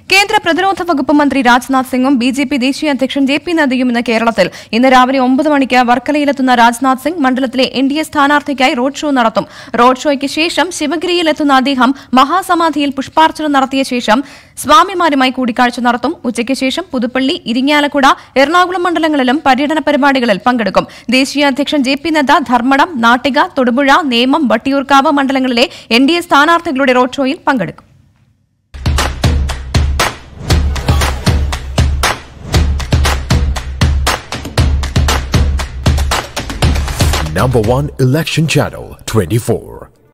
കേന്ദ്ര പ്രതിരോധ വകുപ്പ് മന്ത്രി രാജ്നാഥ് സിംഗും ബി ജെ പി ദേശീയ അധ്യക്ഷൻ ജെ പി നദ്ദയും ഇന്ന് കേരളത്തിൽ ഇന്ന് രാവിലെ ഒമ്പത് മണിക്ക് വർക്കലയിലെത്തുന്ന രാജ്നാഥ് സിംഗ് മണ്ഡലത്തിലെ എൻ ഡി എ സ്ഥാനാർത്ഥിക്കായി റോഡ് ഷോ നടത്തും റോഡ് ഷോയ്ക്ക് ശേഷം ശിവഗിരിയിലെത്തുന്ന അദ്ദേഹം മഹാസമാധിയിൽ പുഷ്പാർച്ചന നടത്തിയ ശേഷം സ്വാമിമാരുമായി കൂടിക്കാഴ്ച നടത്തും ഉച്ചയ്ക്ക് ശേഷം പുതുപ്പള്ളി ഇരിങ്ങാലക്കുട എറണാകുളം മണ്ഡലങ്ങളിലും പര്യടന പരിപാടികളിൽ പങ്കെടുക്കും ദേശീയ അധ്യക്ഷൻ ജെ പി നദ്ദ ധർമ്മടം നാട്ടിക തൊടുപുഴ നേമം വട്ടിയൂർക്കാവ് മണ്ഡലങ്ങളിലെ എൻ ഡി എ സ്ഥാനാർത്ഥികളുടെ റോഡ് ഷോയിൽ പങ്കെടുക്കും Number one election channel 24.